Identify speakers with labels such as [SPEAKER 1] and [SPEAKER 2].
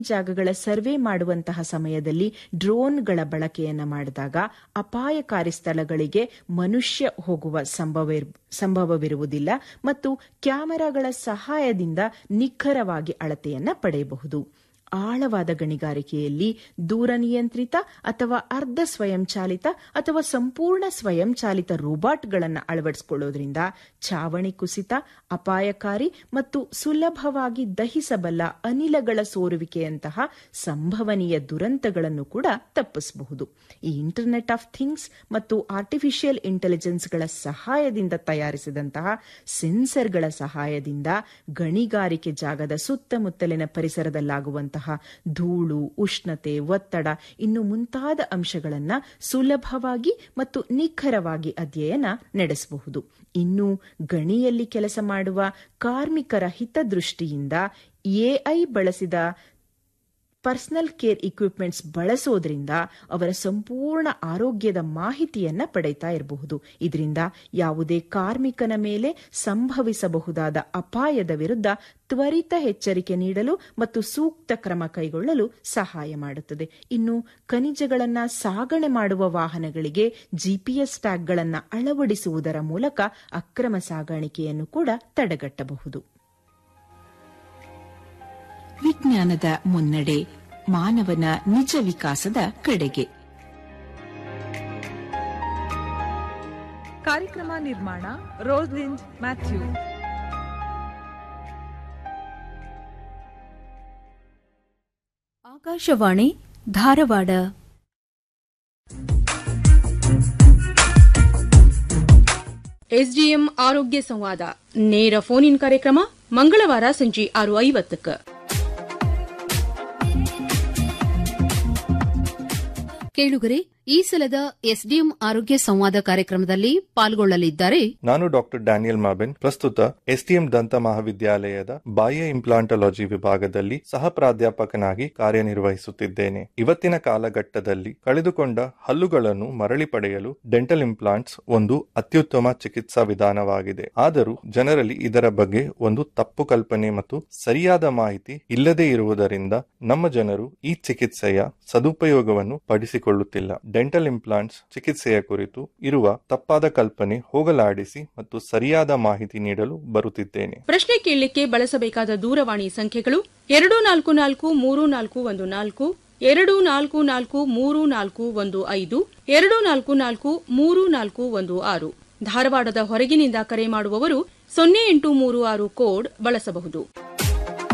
[SPEAKER 1] ಜಾಗಗಳ survey ಮಾಡುವಂತಹ ಸಮಯದಲ್ಲಿ ಡ್ರೋನ್ಗಳ ಬಳಕೆಯನ್ನ ಮಾಡಿದಾಗ ಅಪಾಯಕಾರಿ ಸ್ಥಳಗಳಿಗೆ ಮನುಷ್ಯ ಹೋಗುವ ಸಂಭವವಿರುವುದಿಲ್ಲ ಮತ್ತು ಕ್ಯಾಮೆರಾಗಳ ಸಹಾಯದಿಂದ ನಿಖರವಾಗಿ ಅಳತೆಯನ್ನ ಪಡೆಯಬಹುದು ಆಳವಾದ ಗಣಿಗಾರಿಕೆಯಲ್ಲಿ ದೂರ ನಿಯಂತ್ರಿತ ಅಥವಾ ಅರ್ಧ ಸ್ವಯಂಚಾಲಿತ ಅಥವಾ ಸಂಪೂರ್ಣ ಸ್ವಯಂಚಾಲಿತ ರೋಬೋಟ್ಗಳನ್ನು ಅಳವಡಿಸಿಕೊಳ್ಳೋದ್ರಿಂದ ಛಾವಣಿ ಕುಸಿತ ಅಪಾಯಕಾರಿ ಮತ್ತು ಸುಲಭವಾಗಿ ದಹಿಸಬಲ್ಲ ಅನಿಲಗಳ ಸೋರುವಿಕೆಯಂತಹ ಸಂಭವನೀಯ ದುರಂತಗಳನ್ನು ಕೂಡ ತಪ್ಪಿಸಬಹುದು ಈ ಇಂಟರ್ನೆಟ್ ಆಫ್ ಥಿಂಗ್ಸ್ ಮತ್ತು ಆರ್ಟಿಫಿಷಿಯಲ್ ಇಂಟೆಲಿಜೆನ್ಸ್ಗಳ ಸಹಾಯದಿಂದ ತಯಾರಿಸಿದಂತಹ ಸೆನ್ಸರ್ಗಳ ಸಹಾಯದಿಂದ ಗಣಿಗಾರಿಕೆ ಜಾಗದ ಸುತ್ತಮುತ್ತಲಿನ ಪರಿಸರದಲ್ಲಾಗುವಂತಹ ಧೂಳು ಉಷ್ಣತೆ ಒತ್ತಡ ಇನ್ನು ಮುಂತಾದ ಅಂಶಗಳನ್ನು ಸುಲಭವಾಗಿ ಮತ್ತು ನಿಖರವಾಗಿ ಅಧ್ಯಯನ ನಡೆಸಬಹುದು ಇನ್ನು ಗಣಿಯಲ್ಲಿ ಕೆಲಸ ಮಾಡುವ ಕಾರ್ಮಿಕರ ಹಿತದೃಷ್ಟಿಯಿಂದ ಎಐ ಬಳಸಿದ ಪರ್ಸನಲ್ ಕೇರ್ ಇಕ್ವಿಪ್ಮೆಂಟ್ಸ್ ಬಳಸೋದ್ರಿಂದ ಅವರ ಸಂಪೂರ್ಣ ಆರೋಗ್ಯದ ಮಾಹಿತಿಯನ್ನ ಪಡೆಯುತ್ತಾ ಇರಬಹುದು ಇದರಿಂದ ಯಾವುದೇ ಕಾರ್ಮಿಕನ ಮೇಲೆ ಸಂಭವಿಸಬಹುದಾದ ಅಪಾಯದ ವಿರುದ್ಧ ತ್ವರಿತ ಎಚ್ಚರಿಕೆ ನೀಡಲು ಮತ್ತು ಸೂಕ್ತ ಕ್ರಮ ಕೈಗೊಳ್ಳಲು ಸಹಾಯ ಮಾಡುತ್ತದೆ ಇನ್ನು ಖನಿಜಗಳನ್ನು ಸಾಗಣೆ ಮಾಡುವ ವಾಹನಗಳಿಗೆ ಜಿಪಿಎಸ್ ಟ್ಯಾಗ್ಗಳನ್ನು ಅಳವಡಿಸುವುದರ ಮೂಲಕ ಅಕ್ರಮ ಸಾಗಾಣಿಕೆಯನ್ನು ಕೂಡ ತಡೆಗಟ್ಟಬಹುದು ವಿಜ್ಞಾನದ ಮುನ್ನಡೆ ಮಾನವನ ನಿಜ ವಿಕಾಸದ ಕಡೆಗೆ
[SPEAKER 2] ಕಾರ್ಯಕ್ರಮ ನಿರ್ಮಾಣ Rosalind Mathew
[SPEAKER 3] Akashvani Dharwad
[SPEAKER 4] SDM ಆರೋಗ್ಯ ಸಂವಾದ ನೇರ ಫೋನ್ ಇನ್ ಕಾರ್ಯಕ್ರಮ ಮಂಗಳವಾರ ಸಂಜೆ ಆರು ಐವತ್ತಕ್ಕೆ
[SPEAKER 3] ಕೇಳುಗರೆ ಈ ಸಲದ ಎಸ್ಡಿಎಂ ಆರೋಗ್ಯ ಸಂವಾದ ಕಾರ್ಯಕ್ರಮದಲ್ಲಿ ಪಾಲ್ಗೊಳ್ಳಲಿದ್ದಾರೆ
[SPEAKER 5] ನಾನು ಡಾಕ್ಟರ್ ಡ್ಯಾನಿಯಲ್ ಮಾಬೆನ್ ಪ್ರಸ್ತುತ ಎಸ್ಟಿಎಂ ದಂತ ಮಹಾವಿದ್ಯಾಲಯದ ಬಾಹ್ಯ ಇಂಪ್ಲಾಂಟಾಲಜಿ ವಿಭಾಗದಲ್ಲಿ ಸಹ ಪ್ರಾಧ್ಯಾಪಕನಾಗಿ ಕಾರ್ಯನಿರ್ವಹಿಸುತ್ತಿದ್ದೇನೆ ಇವತ್ತಿನ ಕಾಲಘಟ್ಟದಲ್ಲಿ ಕಳೆದುಕೊಂಡ ಹಲ್ಲುಗಳನ್ನು ಮರಳಿ ಪಡೆಯಲು ಡೆಂಟಲ್ ಇಂಪ್ಲಾಂಟ್ಸ್ ಒಂದು ಅತ್ಯುತ್ತಮ ಚಿಕಿತ್ಸಾ ವಿಧಾನವಾಗಿದೆ ಆದರೂ ಜನರಲ್ಲಿ ಇದರ ಬಗ್ಗೆ ಒಂದು ತಪ್ಪು ಕಲ್ಪನೆ ಮತ್ತು ಸರಿಯಾದ ಮಾಹಿತಿ ಇಲ್ಲದೇ ಇರುವುದರಿಂದ ನಮ್ಮ ಜನರು ಈ ಚಿಕಿತ್ಸೆಯ ಸದುಪಯೋಗವನ್ನು ಪಡಿಸಿಕೊಳ್ಳುತ್ತಿಲ್ಲ ಡೆಂಟಲ್ ಇಂಪ್ಲಾಂಟ್ಸ್ ಚಿಕಿತ್ಸೆಯ ಕುರಿತು ಇರುವ ತಪ್ಪಾದ ಕಲ್ಪನೆ ಹೋಗಲಾಡಿಸಿ ಮತ್ತು ಸರಿಯಾದ ಮಾಹಿತಿ ನೀಡಲು ಬರುತ್ತಿದ್ದೇನೆ
[SPEAKER 4] ಪ್ರಶ್ನೆ ಕೇಳಲಿಕ್ಕೆ ಬಳಸಬೇಕಾದ ದೂರವಾಣಿ ಸಂಖ್ಯೆಗಳು ಎರಡು ನಾಲ್ಕು ನಾಲ್ಕು ಮೂರು ನಾಲ್ಕು ಒಂದು ನಾಲ್ಕು ಎರಡು ನಾಲ್ಕು ನಾಲ್ಕು ಮೂರು ನಾಲ್ಕು ಒಂದು ಐದು ಎರಡು ನಾಲ್ಕು ನಾಲ್ಕು ಮೂರು ನಾಲ್ಕು ಒಂದು ಆರು ಧಾರವಾಡದ ಹೊರಗಿನಿಂದ ಕರೆ ಮಾಡುವವರು ಸೊನ್ನೆ ಎಂಟು ಮೂರು ಆರು ಕೋಡ್ ಬಳಸಬಹುದು